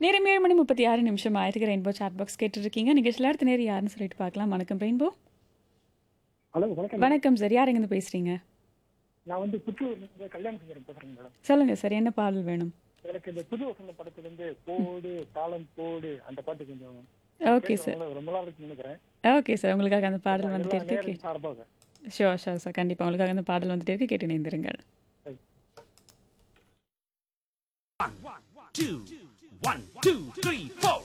நேரம் ஏழு மணி முப்பத்தி ஆறு நிமிஷம் ஆயிருக்கு ரெயின்போ சாட் பாக்ஸ் கேட்டுருக்கீங்க நிகழ்ச்சியில் அடுத்த நேரம் யாருன்னு சொல்லிட்டு பார்க்கலாம் வணக்கம் ரெயின்போ ஹலோ வணக்கம் வணக்கம் சார் யார் எங்கேருந்து பேசுகிறீங்க நான் வந்து புத்தூர்லேருந்து கல்யாண சுந்தரம் பேசுறேங்க மேடம் சொல்லுங்கள் சார் என்ன பாடல் வேணும் எனக்கு இந்த புது வசந்த படத்துல இருந்து போடு தாளம் போடு அந்த பாட்டு கொஞ்சம் ஓகே சார் கேட்கறவங்க ரொம்ப நாள் இருக்குன்னு நினைக்கிறேன் ஓகே சார் உங்களுக்காக அந்த பாடல் வந்துட்டு எல்லா இருக்கு நேரம் சார்பாக ஷோர் ஷோர் சார் கண்டிப்பாக உங்களுக்காக அந்த பாடல் வந்துட்டு இருக்கு கேட்டு இணைந்திருங்கள் two, one, two, three, four.